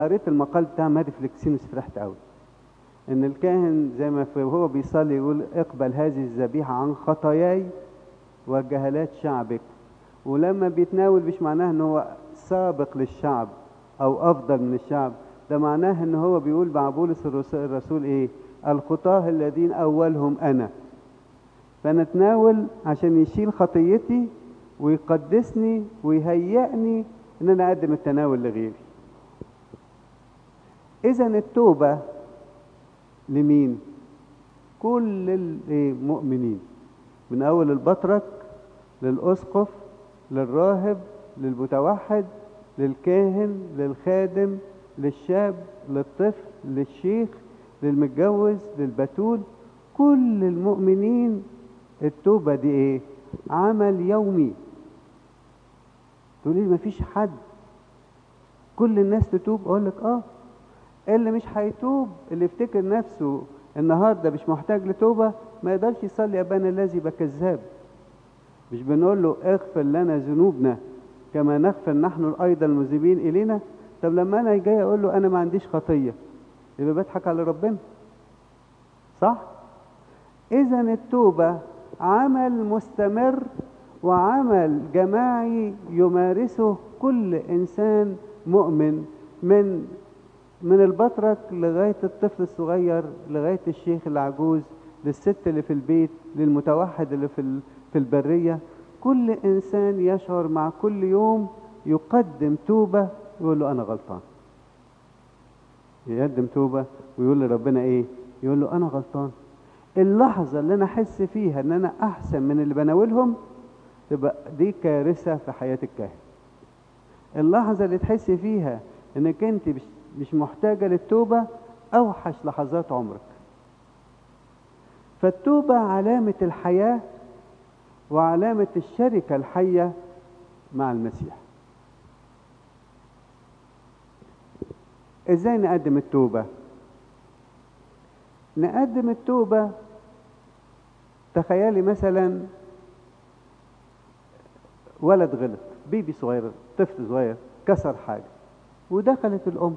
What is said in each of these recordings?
قريت المقال بتاع ماري فليكسينوس فرحت قوي ان الكاهن زي ما في- وهو بيصلي يقول اقبل هذه الذبيحه عن خطاياي وجهالات شعبك ولما بيتناول مش معناه ان هو سابق للشعب او افضل من الشعب ده معناه ان هو بيقول مع بولس الرس- الرسول ايه الخطاه الذين اولهم انا فنتناول عشان يشيل خطيتي ويقدسني ويهيئني ان انا اقدم التناول لغيري اذا التوبه لمين كل المؤمنين من اول البطرك للاسقف للراهب للمتوحد للكاهن للخادم للشاب للطفل للشيخ للمتجوز للبتول كل المؤمنين التوبة دي ايه عمل يومي تقولي مفيش حد كل الناس تتوب اقول لك اه اللي مش هيتوب اللي يفتكر نفسه النهارده مش محتاج لتوبه ما يقدرش يصلي ابانا الذي يبقى كذاب مش بنقول له اغفر لنا ذنوبنا كما نغفر نحن ايضا المذنبين الينا طب لما انا جاي اقول له انا ما عنديش خطيه يبقى بضحك على ربنا صح اذا التوبه عمل مستمر وعمل جماعي يمارسه كل انسان مؤمن من من البطرك لغايه الطفل الصغير لغايه الشيخ العجوز للست اللي في البيت للمتوحد اللي في ال- في البريه كل انسان يشعر مع كل يوم يقدم توبه يقول له انا غلطان يقدم توبه ويقول لربنا ايه يقول له انا غلطان اللحظه اللي انا احس فيها ان انا احسن من اللي بناولهم تبقى دي كارثه في حياه الكاهن اللحظه اللي تحس فيها انك انت مش مش محتاجه للتوبه اوحش لحظات عمرك فالتوبه علامه الحياه وعلامه الشركه الحيه مع المسيح ازاي نقدم التوبه نقدم التوبه تخيلي مثلا ولد غلط بيبي صغير طفل صغير كسر حاجه ودخلت الام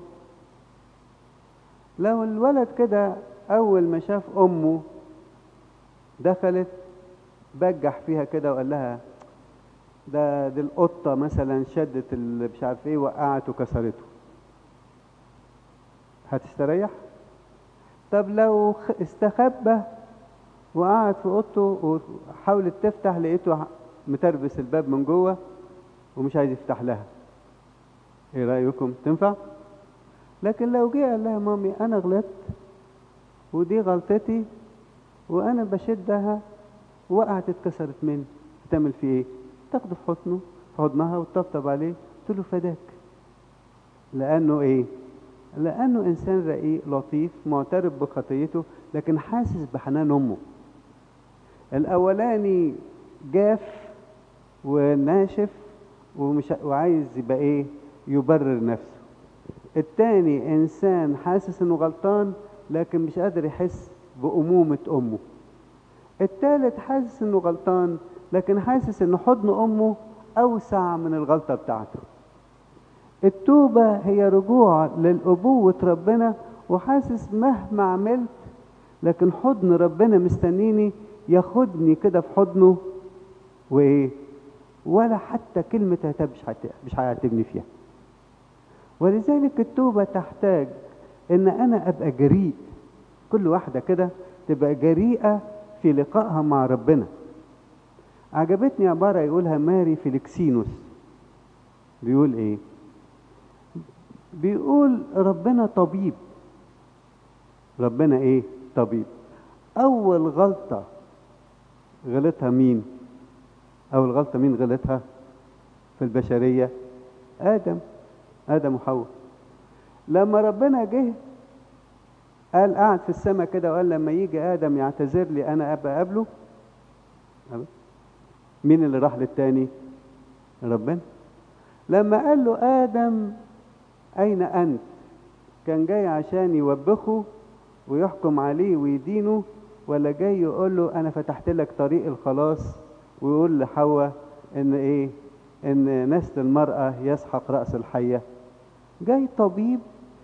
لو الولد كده اول ما شاف امه دخلت بجح فيها كده وقال لها ده دي القطه مثلا شدت ال- مش عارف ايه وقعت وكسرته هتستريح طب لو خ- استخبى وقعد في اوضته وحاولت تفتح لقيته متربس الباب من جوه ومش عايز يفتح لها ايه رايكم تنفع لكن لو جه قال لها يا مامي انا غلطت ودي غلطتي وانا بشدها وقعت اتكسرت مني هتعمل فيه ايه تاخده في حضنه في حضنها وتطبطب عليه تقول له فداك لانه ايه لانه انسان رقيق لطيف معترف بخطيته لكن حاسس بحنان امه الاولاني جاف وناشف ومش وعايز يبقى ايه يبرر نفسه التاني انسان حاسس انه غلطان لكن مش قادر يحس بامومه امه التالت حاسس انه غلطان لكن حاسس ان حضن امه اوسع من الغلطه بتاعته التوبه هي رجوع للابوه ربنا وحاسس مهما عملت لكن حضن ربنا مستنيني ياخدني كده في حضنه وايه ولا حتى كلمة عتاب مش هت- مش هيعاتبني فيها ولذلك التوبة تحتاج ان انا ابقى جريء كل واحدة كده تبقى جريئة في لقائها مع ربنا عجبتني عبارة يقولها ماري فيليكسينوس بيقول ايه بيقول ربنا طبيب ربنا ايه طبيب اول غلطة غلطها مين أول غلطة مين غلطها في البشرية آدم آدم وحواء لما ربنا جه قال قعد في السماء كده وقال لما يجي آدم يعتذر لي أنا أبقى قبله مين اللي راح للتاني ربنا لما قال له آدم أين أنت كان جاي عشان يوبخه ويحكم عليه ويدينه ولا جاي يقول له أنا فتحت لك طريق الخلاص ويقول لحواء ان ايه ان نسل المرأة يسحق رأس الحية جاي طبيب